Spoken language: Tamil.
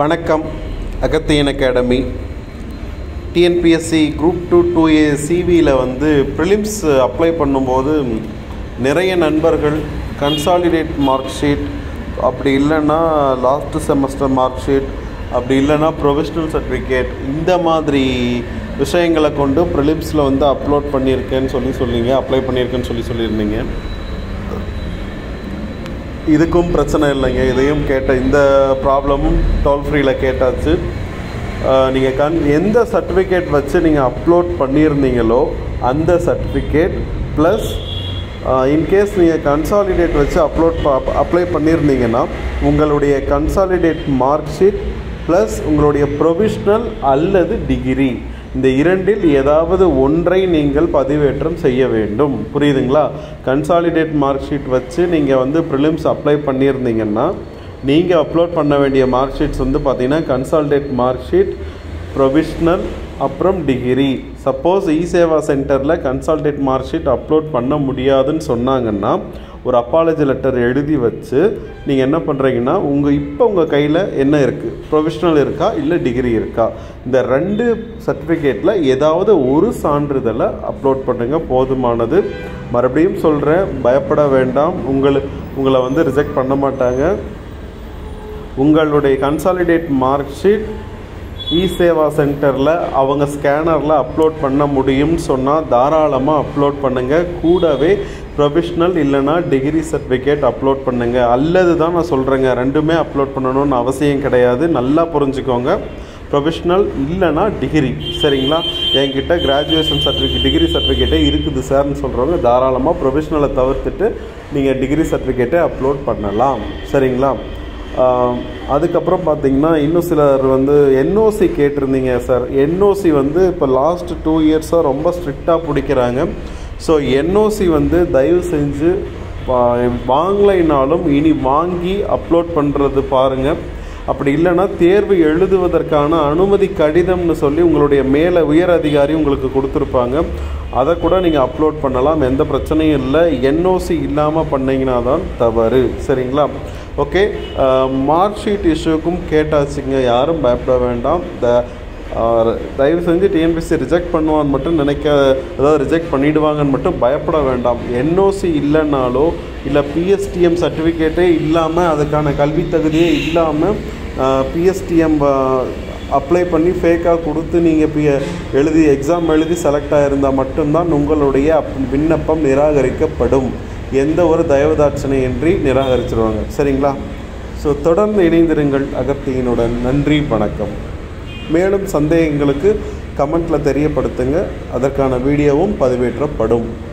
வணக்கம் Agathiyan academy TNPSC group two two A சிவியில் வந்து ப்ரிலிம்ஸ் அப்ளை பண்ணும்போது நிறைய நண்பர்கள் கன்சாலிடேட் மார்க் ஷீட் அப்படி இல்லைன்னா லாஸ்ட் செமஸ்டர் மார்க் ஷீட் அப்படி இல்லைன்னா ப்ரொஃபஷ்னல் சர்டிஃபிகேட் இந்த மாதிரி விஷயங்களை கொண்டு ப்ரிலிம்ஸில் வந்து அப்லோட் பண்ணியிருக்கேன்னு சொல்லி சொல்லிங்க அப்ளை பண்ணியிருக்கேன்னு சொல்லி சொல்லியிருந்தீங்க இதுக்கும் பிரச்சனை இல்லைங்க இதையும் கேட்ட இந்த ப்ராப்ளமும் டோல் ஃப்ரீயில் கேட்டாச்சு நீங்கள் கண் எந்த சர்டிஃபிகேட் வச்சு நீங்கள் அப்லோட் பண்ணியிருந்தீங்களோ அந்த சர்டிஃபிகேட் ப்ளஸ் இன்கேஸ் நீங்கள் கன்சாலிடேட் வச்சு அப்லோட் அப்ளை பண்ணியிருந்தீங்கன்னா உங்களுடைய கன்சாலிடேட் மார்க் ஷீட் ப்ளஸ் உங்களுடைய ப்ரொவிஷ்னல் அல்லது டிகிரி இந்த இரண்டில் ஏதாவது ஒன்றை நீங்கள் பதிவேற்றம் செய்ய வேண்டும் புரியுதுங்களா கன்சாலிடேட் மார்க் ஷீட் வச்சு நீங்கள் வந்து ப்ரிலிம்ஸ் அப்ளை பண்ணியிருந்தீங்கன்னா நீங்கள் அப்லோட் பண்ண வேண்டிய மார்க் ஷீட்ஸ் வந்து பார்த்தீங்கன்னா கன்சாலிடேட் மார்க் ஷீட் ப்ரொவிஷ்னல் அப்புறம் டிகிரி சப்போஸ் இ சேவா சென்டரில் கன்சால்டேட் மார்க் ஷீட் அப்லோட் பண்ண முடியாதுன்னு சொன்னாங்கன்னா ஒரு அப்பாலஜி லெட்டர் எழுதி வச்சு நீங்கள் என்ன பண்ணுறீங்கன்னா உங்கள் இப்போ உங்கள் கையில் என்ன இருக்குது ப்ரொஃபஷ்னல் இருக்கா இல்லை டிகிரி இருக்கா இந்த ரெண்டு சர்டிஃபிகேட்டில் ஏதாவது ஒரு சான்றிதழை அப்லோட் பண்ணுங்கள் போதுமானது மறுபடியும் சொல்கிறேன் பயப்பட வேண்டாம் உங்களை உங்களை வந்து ரிஜெக்ட் பண்ண மாட்டாங்க உங்களுடைய consolidate mark sheet e Seva சென்டரில் அவங்க ஸ்கேனரில் அப்லோட் பண்ண முடியும்னு சொன்னால் தாராளமாக அப்லோட் பண்ணுங்கள் கூடவே ப்ரொஃபஷ்னல் இல்லைனா டிகிரி சர்டிஃபிகேட் அப்லோட் பண்ணுங்கள் அல்லது தான் நான் சொல்கிறேங்க ரெண்டுமே அப்லோட் பண்ணணும்னு அவசியம் கிடையாது நல்லா புரிஞ்சுக்கோங்க ப்ரொஃபஷ்னல் இல்லைனா டிகிரி சரிங்களா என்கிட்ட கிராஜுவேஷன் சர்டிஃபிகேட் டிகிரி சர்டிஃபிகேட்டே இருக்குது சார்னு சொல்கிறவங்க தாராளமாக ப்ரொஃபஷ்னலை தவிர்த்துட்டு நீங்கள் டிகிரி சர்டிஃபிகேட்டை அப்லோட் பண்ணலாம் சரிங்களா அதுக்கப்புறம் பார்த்தீங்கன்னா இன்னும் சிலர் வந்து என்ஓசி கேட்டிருந்தீங்க சார் என்ஓசி வந்து இப்போ லாஸ்ட் டூ இயர்ஸாக ரொம்ப ஸ்ட்ரிக்டாக பிடிக்கிறாங்க ஸோ என்ஓசி வந்து தயவு செஞ்சு வாங்கலைனாலும் இனி வாங்கி அப்லோட் பண்ணுறது பாருங்கள் அப்படி இல்லைன்னா தேர்வு எழுதுவதற்கான அனுமதி கடிதம்னு சொல்லி உங்களுடைய மேலே உயர் அதிகாரி உங்களுக்கு கொடுத்துருப்பாங்க அதை கூட நீங்கள் அப்லோட் பண்ணலாம் எந்த பிரச்சனையும் இல்லை என்ஓசி இல்லாமல் பண்ணிங்கன்னா தான் தவறு சரிங்களா ஓகே மார்க் ஷீட் இஷ்யூக்கும் கேட்டாச்சுங்க யாரும் பயப்பட வேண்டாம் த தயவு செஞ்சு டிஎன்பிசி ரிஜெக்ட் பண்ணுவான்னு மட்டும் நினைக்க அதாவது ரிஜெக்ட் பண்ணிவிடுவாங்கன்னு மட்டும் பயப்பட வேண்டாம் என்ஓசி இல்லைனாலோ இல்லை பிஎஸ்டிஎம் சர்டிஃபிகேட்டே இல்லாமல் அதுக்கான கல்வி தகுதியே இல்லாமல் பிஎஸ்டிஎம் அப்ளை பண்ணி ஃபேக்காக கொடுத்து நீங்கள் பி எழுதி எக்ஸாம் எழுதி செலக்ட் ஆகிருந்தால் மட்டும்தான் உங்களுடைய விண்ணப்பம் நிராகரிக்கப்படும் எந்த ஒரு தயவுதாட்சணையின்றி நிராகரிச்சிருவாங்க சரிங்களா ஸோ தொடர்ந்து இணைந்திருங்கள் அகத்தியினுடன் நன்றி வணக்கம் மேலும் சந்தேகங்களுக்கு கமெண்ட்டில் தெரியப்படுத்துங்க அதற்கான வீடியோவும் பதிவேற்றப்படும்